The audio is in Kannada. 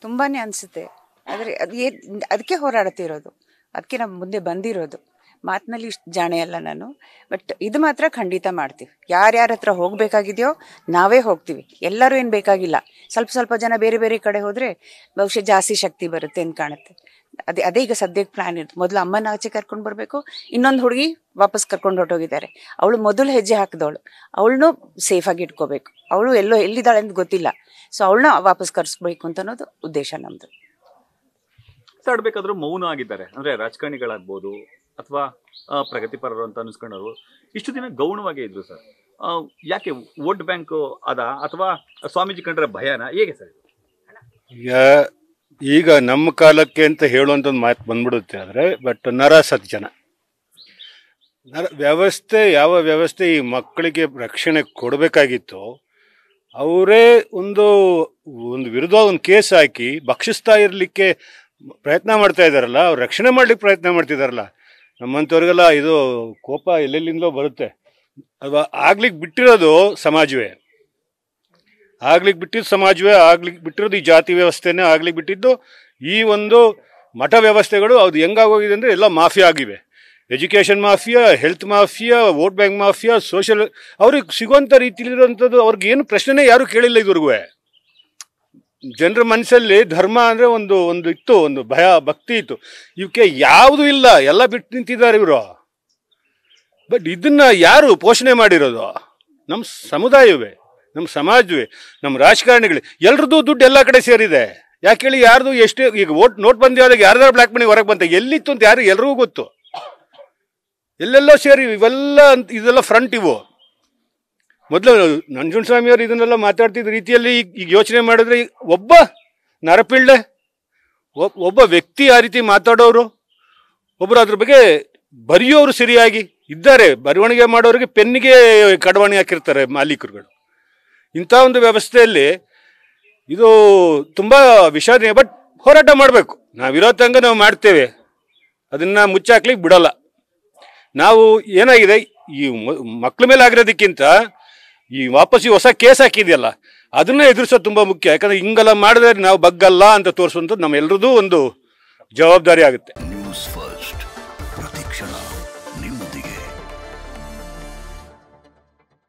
ತುಂಬಾ ಅನಿಸುತ್ತೆ ಆದರೆ ಅದು ಏ ಅದಕ್ಕೆ ಹೋರಾಡ್ತಿರೋದು ಅದಕ್ಕೆ ನಾವು ಮುಂದೆ ಬಂದಿರೋದು ಮಾತಿನಲ್ಲಿ ಇಷ್ಟು ಜಾಣೆ ಅಲ್ಲ ನಾನು ಬಟ್ ಇದು ಮಾತ್ರ ಖಂಡಿತ ಮಾಡ್ತೀವಿ ಯಾರ್ಯಾರ ಹತ್ರ ಹೋಗಬೇಕಾಗಿದೆಯೋ ನಾವೇ ಹೋಗ್ತೀವಿ ಎಲ್ಲರೂ ಏನು ಬೇಕಾಗಿಲ್ಲ ಸ್ವಲ್ಪ ಸ್ವಲ್ಪ ಜನ ಬೇರೆ ಬೇರೆ ಕಡೆ ಹೋದರೆ ಬಹುಶಃ ಜಾಸ್ತಿ ಶಕ್ತಿ ಬರುತ್ತೆ ಅಂತ ಕಾಣುತ್ತೆ ಅದೇ ಅದೇ ಈಗ ಸದ್ಯಕ್ಕೆ ಪ್ಲಾನ್ ಇರುತ್ತೆ ಮೊದಲು ಅಮ್ಮನ ಆಚೆ ಕರ್ಕೊಂಡು ಬರಬೇಕು ಇನ್ನೊಂದು ಹುಡುಗಿ ವಾಪಸ್ ಕರ್ಕೊಂಡು ಹೊರಟೋಗಿದ್ದಾರೆ ಅವಳು ಮೊದಲು ಹೆಜ್ಜೆ ಹಾಕಿದವಳು ಅವಳನ್ನು ಸೇಫಾಗಿ ಇಟ್ಕೋಬೇಕು ಅವಳು ಎಲ್ಲೋ ಎಲ್ಲಿದ್ದಾಳೆ ಅಂತ ಗೊತ್ತಿಲ್ಲ ಸೊ ಅವಳನ್ನ ವಾಪಸ್ ಕರ್ಸ್ಬೇಕು ಅಂತ ಅನ್ನೋದು ಉದ್ದೇಶ ನಮ್ಮದು ಮಾತಾಡ್ಬೇಕಾದ್ರೂ ಮೌನ ಆಗಿದ್ದಾರೆ ಅಂದ್ರೆ ರಾಜಕಾರಣಿಗಳಾಗ್ಬೋದು ಅಥವಾ ಪ್ರಗತಿಪರರು ಅಂತ ಅನಿಸ್ಕೊಂಡವರು ಇಷ್ಟು ದಿನ ಗೌಣವಾಗೇ ಇದ್ರು ಸರ್ ಆ, ಯಾಕೆ ವೋಟ್ ಬ್ಯಾಂಕ್ ಅದ ಅಥವಾ ಸ್ವಾಮೀಜಿ ಕಂಡ್ರೆ ಭಯನಾ ಹೇಗೆ ಸರ್ ಇದು? ಈಗ ಈಗ ನಮ್ಮ ಕಾಲಕ್ಕೆ ಅಂತ ಹೇಳುವಂಥ ಒಂದು ಮಾತು ಬಂದ್ಬಿಡುತ್ತೆ ಆದರೆ ಬಟ್ ನರ ಸತ್ ಜನ ನರ ವ್ಯವಸ್ಥೆ ಯಾವ ವ್ಯವಸ್ಥೆ ಈ ಮಕ್ಕಳಿಗೆ ರಕ್ಷಣೆ ಕೊಡಬೇಕಾಗಿತ್ತು ಅವರೇ ಒಂದು ಒಂದು ವಿರುದ್ಧ ಒಂದು ಕೇಸ್ ಹಾಕಿ ಭಕ್ಷಿಸ್ತಾ ಇರಲಿಕ್ಕೆ ಪ್ರಯತ್ನ ಮಾಡ್ತಾ ಇದ್ದಾರಲ್ಲ ಅವ್ರು ರಕ್ಷಣೆ ಮಾಡ್ಲಿಕ್ಕೆ ಪ್ರಯತ್ನ ಮಾಡ್ತಿದಾರಲ್ಲ ನಮ್ಮಂಥವ್ರಿಗೆಲ್ಲ ಇದು ಕೋಪ ಎಲ್ಲೆಲ್ಲಿಂದಲೋ ಬರುತ್ತೆ ಅದು ಆಗ್ಲಿಕ್ಕೆ ಬಿಟ್ಟಿರೋದು ಸಮಾಜವೇ ಆಗ್ಲಿಕ್ಕೆ ಬಿಟ್ಟಿದ್ದು ಸಮಾಜವೇ ಆಗ್ಲಿಕ್ಕೆ ಬಿಟ್ಟಿರೋದು ಈ ಜಾತಿ ವ್ಯವಸ್ಥೆನೇ ಆಗ್ಲಿಕ್ಕೆ ಬಿಟ್ಟಿದ್ದು ಈ ಒಂದು ಮಠ ವ್ಯವಸ್ಥೆಗಳು ಅದು ಹೆಂಗಾಗೋಗಿದೆ ಅಂದರೆ ಎಲ್ಲ ಮಾಫಿಯಾ ಆಗಿವೆ education mafia health mafia vote bank mafia social ಅವ್ರಿಗೆ ಸಿಗುವಂಥ ರೀತಿಲಿರುವಂಥದ್ದು ಅವ್ರಿಗೆ ಏನು ಪ್ರಶ್ನೆನೇ ಯಾರು ಕೇಳಿಲ್ಲ ಇದುವರೆಗೂ ಜನರ ಮನಸ್ಸಲ್ಲಿ ಧರ್ಮ ಅಂದರೆ ಒಂದು ಒಂದು ಇತ್ತು ಒಂದು ಭಯ ಭಕ್ತಿ ಇತ್ತು ಇವಕ್ಕೆ ಯಾವುದೂ ಇಲ್ಲ ಎಲ್ಲ ಬಿಟ್ಟು ನಿಂತಿದ್ದಾರೆ ಇವರು ಬಟ್ ಇದನ್ನ ಯಾರು ಪೋಷಣೆ ಮಾಡಿರೋದು ನಮ್ಮ ಸಮುದಾಯವೇ ನಮ್ಮ ಸಮಾಜವೇ ನಮ್ಮ ರಾಜಕಾರಣಿಗಳೇ ಎಲ್ರದ್ದು ದುಡ್ಡು ಎಲ್ಲ ಕಡೆ ಸೇರಿದೆ ಯಾಕೆ ಹೇಳಿ ಯಾರ್ದು ಎಷ್ಟು ಈಗ ಓಟ್ ನೋಟ್ ಬಂದಿ ಆದಾಗ ಯಾರ್ದಾರು ಬ್ಲ್ಯಾಕ್ ಮನಿ ಹೊರಗೆ ಬಂತ ಎಲ್ಲಿತ್ತು ಅಂತ ಯಾರು ಎಲ್ರಿಗೂ ಗೊತ್ತು ಎಲ್ಲೆಲ್ಲೋ ಸೇರಿ ಇವೆಲ್ಲ ಅಂತ ಇದೆಲ್ಲ ಫ್ರಂಟ್ ಇವು ಮೊದಲು ನಂಜುಂಡಸ್ವಾಮಿ ಅವರು ಇದನ್ನೆಲ್ಲ ಮಾತಾಡ್ತಿದ್ದ ರೀತಿಯಲ್ಲಿ ಈಗ ಈಗ ಯೋಚನೆ ಮಾಡಿದ್ರೆ ಈಗ ಒಬ್ಬ ನರಪಿಳ್ಳೆ ಒಬ್- ಒಬ್ಬ ವ್ಯಕ್ತಿ ಆ ರೀತಿ ಮಾತಾಡೋರು ಒಬ್ಬರು ಅದ್ರ ಬಗ್ಗೆ ಬರೆಯೋರು ಸರಿಯಾಗಿ ಇದ್ದಾರೆ ಬರವಣಿಗೆ ಮಾಡೋರಿಗೆ ಪೆನ್ನಿಗೆ ಕಡವಾಣಿ ಹಾಕಿರ್ತಾರೆ ಮಾಲೀಕರುಗಳು ಇಂಥ ಒಂದು ವ್ಯವಸ್ಥೆಯಲ್ಲಿ ಇದು ತುಂಬ ವಿಷಾದನೀಯ ಬಟ್ ಹೋರಾಟ ಮಾಡಬೇಕು ನಾವಿರೋ ತನಕ ನಾವು ಮಾಡ್ತೇವೆ ಅದನ್ನು ಮುಚ್ಚಾಕ್ಲಿಕ್ಕೆ ಬಿಡಲ್ಲ ನಾವು ಏನಾಗಿದೆ ಈ ಮ- ಮಕ್ಳ ಮೇಲೆ ಆಗಿರೋದಕ್ಕಿಂತ ಈ ವಾಪಸ್ ಈ ಹೊಸ ಕೇಸ್ ಹಾಕಿದೆಯಲ್ಲ ಅದನ್ನ ಎದುರಿಸೋದು ತುಂಬ ಮುಖ್ಯ ಯಾಕಂದ್ರೆ ಹಿಂಗೆಲ್ಲ ಮಾಡಿದ್ರೆ ನಾವು ಬಗ್ಗಲ್ಲ ಅಂತ ತೋರಿಸುವಂಥದ್ದು ನಮ್ಮೆಲ್ಲರದ್ದು ಒಂದು ಜವಾಬ್ದಾರಿ ಆಗುತ್ತೆ